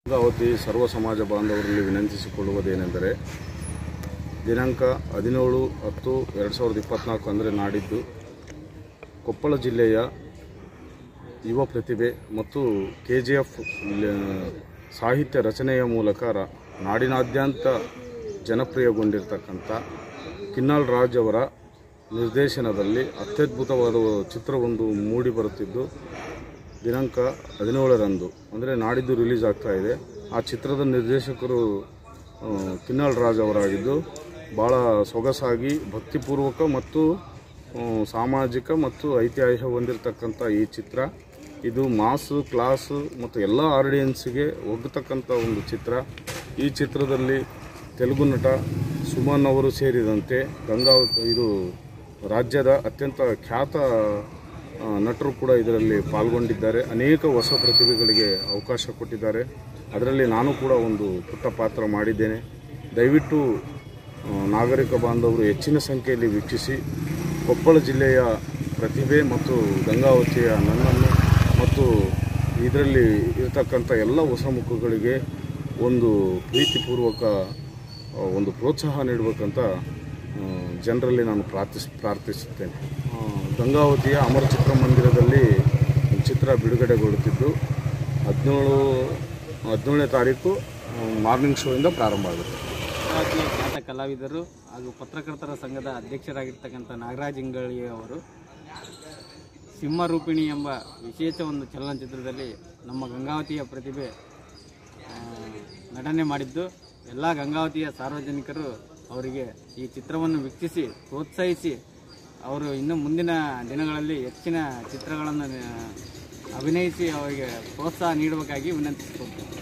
ಗಂಗಾವತಿ ಸರ್ವ ಸಮಾಜ ಬಾಂಧವರಲ್ಲಿ ವಿನಂತಿಸಿಕೊಳ್ಳುವುದೇನೆಂದರೆ ದಿನಾಂಕ ಹದಿನೇಳು ಹತ್ತು ಎರಡು ಸಾವಿರದ ಇಪ್ಪತ್ತ್ನಾಲ್ಕು ಅಂದರೆ ನಾಡಿದ್ದು ಕೊಪ್ಪಳ ಜಿಲ್ಲೆಯ ಯುವ ಪ್ರತಿಭೆ ಮತ್ತು ಕೆ ಜಿ ಎಫ್ ಸಾಹಿತ್ಯ ರಚನೆಯ ಮೂಲಕ ರ ನಾಡಿನಾದ್ಯಂತ ಜನಪ್ರಿಯಗೊಂಡಿರ್ತಕ್ಕಂಥ ಕಿನ್ನಾಳ್ ರಾಜ್ ಅವರ ನಿರ್ದೇಶನದಲ್ಲಿ ಅತ್ಯದ್ಭುತವಾದ ಚಿತ್ರವೊಂದು ಮೂಡಿ ಬರುತ್ತಿದ್ದು ದಿನಾಂಕ ಹದಿನೇಳರಂದು ಅಂದರೆ ನಾಡಿದ್ದು ರಿಲೀಸ್ ಆಗ್ತಾ ಇದೆ ಆ ಚಿತ್ರದ ನಿರ್ದೇಶಕರು ಆ, ಕಿನ್ನಾಳ್ ರಾಜ್ ಅವರಾಗಿದ್ದು ಭಾಳ ಸೊಗಸಾಗಿ ಭಕ್ತಿಪೂರ್ವಕ ಮತ್ತು ಆ, ಸಾಮಾಜಿಕ ಮತ್ತು ಐತಿಹ್ಯ ಹೊಂದಿರತಕ್ಕಂಥ ಈ ಚಿತ್ರ ಇದು ಮಾಸು ಕ್ಲಾಸು ಮತ್ತು ಎಲ್ಲ ಆಡಿಯನ್ಸಿಗೆ ಒಗ್ಗತಕ್ಕಂಥ ಒಂದು ಚಿತ್ರ ಈ ಚಿತ್ರದಲ್ಲಿ ತೆಲುಗು ನಟ ಸುಮನ್ ಅವರು ಸೇರಿದಂತೆ ಗಂಗಾವತಿ ಇದು ರಾಜ್ಯದ ಅತ್ಯಂತ ಖ್ಯಾತ ಆ, ನಟರು ಕೂಡ ಇದರಲ್ಲಿ ಪಾಲ್ಗೊಂಡಿದ್ದಾರೆ ಅನೇಕ ಹೊಸ ಪ್ರತಿಭೆಗಳಿಗೆ ಅವಕಾಶ ಕೊಟ್ಟಿದ್ದಾರೆ ಅದರಲ್ಲಿ ನಾನು ಕೂಡ ಒಂದು ಪುಟ್ಟ ಪಾತ್ರ ಮಾಡಿದ್ದೇನೆ ದಯವಿಟ್ಟು ಆ, ನಾಗರಿಕ ಬಾಂಧವರು ಹೆಚ್ಚಿನ ಸಂಖ್ಯೆಯಲ್ಲಿ ವೀಕ್ಷಿಸಿ ಕೊಪ್ಪಳ ಜಿಲ್ಲೆಯ ಪ್ರತಿಭೆ ಮತ್ತು ಗಂಗಾವತಿಯ ನನ್ನನ್ನು ಮತ್ತು ಇದರಲ್ಲಿ ಇರತಕ್ಕಂಥ ಎಲ್ಲ ಹೊಸ ಮುಖಗಳಿಗೆ ಒಂದು ಪ್ರೀತಿಪೂರ್ವಕ ಆ, ಒಂದು ಪ್ರೋತ್ಸಾಹ ನೀಡಬೇಕಂತ ಆ, ಜನರಲ್ಲಿ ನಾನು ಪ್ರಾರ್ಥಿಸ್ ಪ್ರಾರ್ಥಿಸುತ್ತೇನೆ ಆ, ಗಂಗಾವತಿಯ ಅಮರ ಚಿತ್ರಮಂದಿರದಲ್ಲಿ ಚಿತ್ರ ಬಿಡುಗಡೆಗೊಳ್ಳುತ್ತಿದ್ದು ಹದಿನೇಳು ಹದಿನೇಳನೇ ತಾರೀಕು ಮಾರ್ನಿಂಗ್ ಶೋಯಿಂದ ಪ್ರಾರಂಭ ಆಗುತ್ತೆ ಗಂಗಾವತಿಯ ಖ್ಯಾತ ಕಲಾವಿದರು ಹಾಗೂ ಪತ್ರಕರ್ತರ ಸಂಘದ ಅಧ್ಯಕ್ಷರಾಗಿರ್ತಕ್ಕಂಥ ನಾಗರಾಜ್ ಇಂಗಳಿ ಅವರು ಸಿಂಹರೂಪಿಣಿ ಎಂಬ ವಿಶೇಷ ಒಂದು ಚಲನಚಿತ್ರದಲ್ಲಿ ನಮ್ಮ ಗಂಗಾವತಿಯ ಪ್ರತಿಭೆ ಆ, ನಟನೆ ಮಾಡಿದ್ದು ಎಲ್ಲ ಗಂಗಾವತಿಯ ಸಾರ್ವಜನಿಕರು ಅವರಿಗೆ ಈ ಚಿತ್ರವನ್ನು ವೀಕ್ಷಿಸಿ ಪ್ರೋತ್ಸಾಹಿಸಿ ಅವರು ಇನ್ನು ಮುಂದಿನ ದಿನಗಳಲ್ಲಿ ಹೆಚ್ಚಿನ ಚಿತ್ರಗಳನ್ನು ಆ, ಅಭಿನಯಿಸಿ ಅವರಿಗೆ ಪ್ರೋತ್ಸಾಹ ನೀಡಬೇಕಾಗಿ ವಿನಂತಿಸಿಕೊಳ್ತೇನೆ